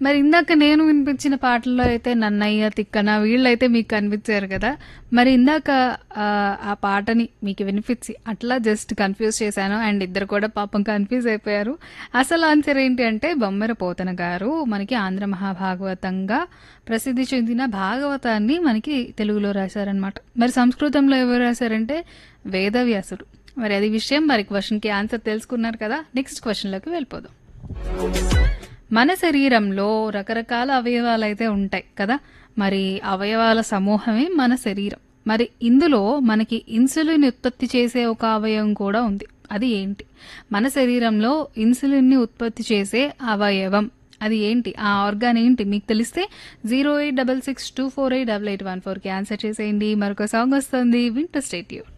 మరి ఇందాక నేను వినిపించిన పాటల్లో అయితే నన్నయ్య తిక్కన వీళ్ళైతే మీకు కనిపించారు కదా మరి ఇందాక ఆ, ఆ పాటని మీకు వినిపించి అట్లా జస్ట్ కన్ఫ్యూజ్ చేశాను అండ్ ఇద్దరు కూడా పాపం కన్ఫ్యూజ్ అయిపోయారు అసలు ఆన్సర్ ఏంటి అంటే బొమ్మెర పోతన గారు మనకి ఆంధ్ర మహాభాగవతంగా ప్రసిద్ధి చెందిన భాగవతాన్ని మనకి తెలుగులో రాశారనమాట మరి సంస్కృతంలో ఎవరు రాశారంటే వేదవ్యాసుడు మరి అది విషయం మరి క్వశ్చన్కి ఆన్సర్ తెలుసుకున్నారు కదా నెక్స్ట్ క్వశ్చన్లోకి వెళ్ళిపోదాం మన శరీరంలో రకరకాల అవయవాలు అయితే ఉంటాయి కదా మరి అవయవాల సమూహమే మన శరీరం మరి ఇందులో మనకి ఇన్సులిన్ ఉత్పత్తి చేసే ఒక అవయవం కూడా ఉంది అది ఏంటి మన శరీరంలో ఇన్సులిన్ని ఉత్పత్తి చేసే అవయవం అది ఏంటి ఆ ఆర్గాన్ ఏంటి మీకు తెలిస్తే zero eight double six two four eight double eight one ఫోర్కి ఆన్సర్ చేసేయండి మరొక సాంగ్ వస్తుంది వింటర్ స్టేట్యూడ్